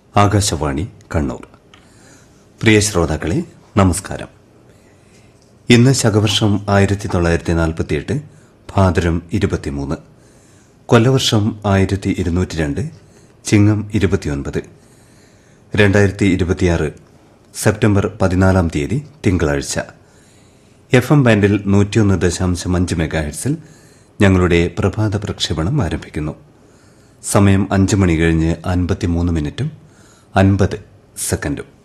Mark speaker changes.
Speaker 1: ആകാശവാണി കണ്ണൂർ പ്രിയ ശ്രോതാക്കളെ നമസ്കാരം ഇന്ന് ശകവർഷം ആയിരത്തി തൊള്ളായിരത്തി നാൽപ്പത്തിയെട്ട് ഭാദ്രം ഇരുപത്തിമൂന്ന് കൊല്ലവർഷം ആയിരത്തി ഇരുന്നൂറ്റി രണ്ട് ചിങ്ങം ഇരുപത്തിയൊൻപത് രണ്ടായിരത്തി ഇരുപത്തിയാറ് സെപ്റ്റംബർ പതിനാലാം തീയതി തിങ്കളാഴ്ച എഫ് എം ബാൻഡിൽ നൂറ്റിയൊന്ന് ദശാംശം അഞ്ച് മെഗാഹെഡ്സിൽ ഞങ്ങളുടെ പ്രഭാത പ്രക്ഷേപണം ആരംഭിക്കുന്നു സമയം അഞ്ച് മണി കഴിഞ്ഞ് അൻപത്തിമൂന്ന് മിനിറ്റും അൻപത് സെക്കൻഡും